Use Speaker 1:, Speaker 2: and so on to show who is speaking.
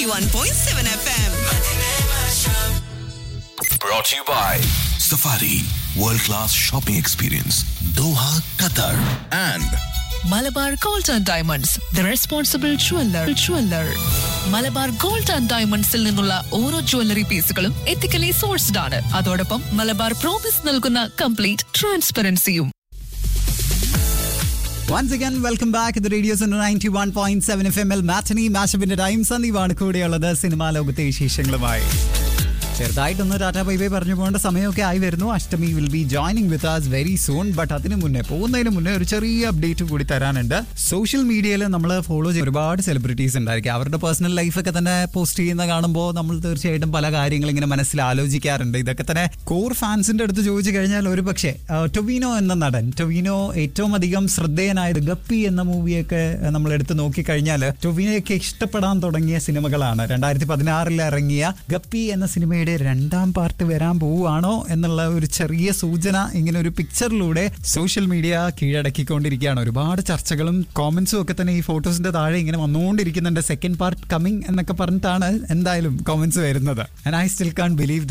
Speaker 1: 91.7 FM.
Speaker 2: Brought to you by Safari World Class Shopping Experience Doha, Qatar and
Speaker 3: Malabar gold and diamonds the responsible jeweller jeweller Malabar gold and ഡയമണ്ട്സിൽ നിന്നുള്ള ഓരോ jewellery പീസുകളും ethically sourced ആണ് അതോടൊപ്പം Malabar promise നൽകുന്ന complete ട്രാൻസ്പെറൻസിയും
Speaker 4: once again welcome back ഇത് radio ninety one point seven F M L matinee മാഷപ്പിന്റെ ടൈം സന്ദീപാണ് കൂടെയുള്ളത് സിനിമാ ലോകത്തെ വിശേഷങ്ങളുമായി ചെറുതായിട്ടൊന്ന് ടാറ്റ ബൈ ബൈ പറഞ്ഞു പോകേണ്ട സമയമൊക്കെ ആയി വരുന്നു Ashtami will be joining with us very soon but അതിന് മുന്നേ പോകുന്നതിന് മുന്നേ ഒരു ചെറിയ അപ്ഡേറ്റ് കൂടി തരാനുണ്ട് സോഷ്യൽ മീഡിയയിൽ നമ്മൾ ഫോളോ ചെയ്യുന്ന ഒരുപാട് സെലിബ്രിറ്റീസ് ഉണ്ടായിരിക്കും അവരുടെ പേഴ്സണൽ ലൈഫൊക്കെ തന്നെ പോസ്റ്റ് ചെയ്യുന്ന കാണുമ്പോൾ നമ്മൾ തീർച്ചയായിട്ടും പല കാര്യങ്ങൾ ഇങ്ങനെ മനസ്സിൽ ആലോചിക്കാറുണ്ട് ഇതൊക്കെ തന്നെ കോർ ഫാൻസിന്റെ അടുത്ത് ചോദിച്ചു കഴിഞ്ഞാൽ ഒരു പക്ഷേ ആ, ടൊവിനോ എന്ന നടൻ ടൊവിനോ ഏറ്റവും അധികം ശ്രദ്ധേയനായത് ഗപ്പി എന്ന മൂവിയൊക്കെ നമ്മൾ എടുത്ത് നോക്കിക്കഴിഞ്ഞാൽ ടൊവിനോയൊക്കെ ഇഷ്ടപ്പെടാൻ തുടങ്ങിയ സിനിമകളാണ് രണ്ടായിരത്തി പതിനാറിൽ ഇറങ്ങിയ ഗപ്പി എന്ന സിനിമയുടെ രണ്ടാം പാർട്ട് വരാൻ പോവുകയാണോ എന്നുള്ള ഒരു ചെറിയ സൂചന ഇങ്ങനെ ഒരു പിക്ചറിലൂടെ സോഷ്യൽ മീഡിയ കീഴടക്കിക്കൊണ്ടിരിക്കുകയാണ് ഒരുപാട് ചർച്ചകളും കോമന്റ്സും ഒക്കെ തന്നെ ഈ ഫോട്ടോസിന്റെ താഴെ ഇങ്ങനെ വന്നുകൊണ്ടിരിക്കുന്നുണ്ട് സെക്കൻഡ് പാർട്ട് കമ്മിങ് എന്നൊക്കെ പറഞ്ഞിട്ടാണ് എന്തായാലും കോമന്റ്സ് വരുന്നത് and I still can't believe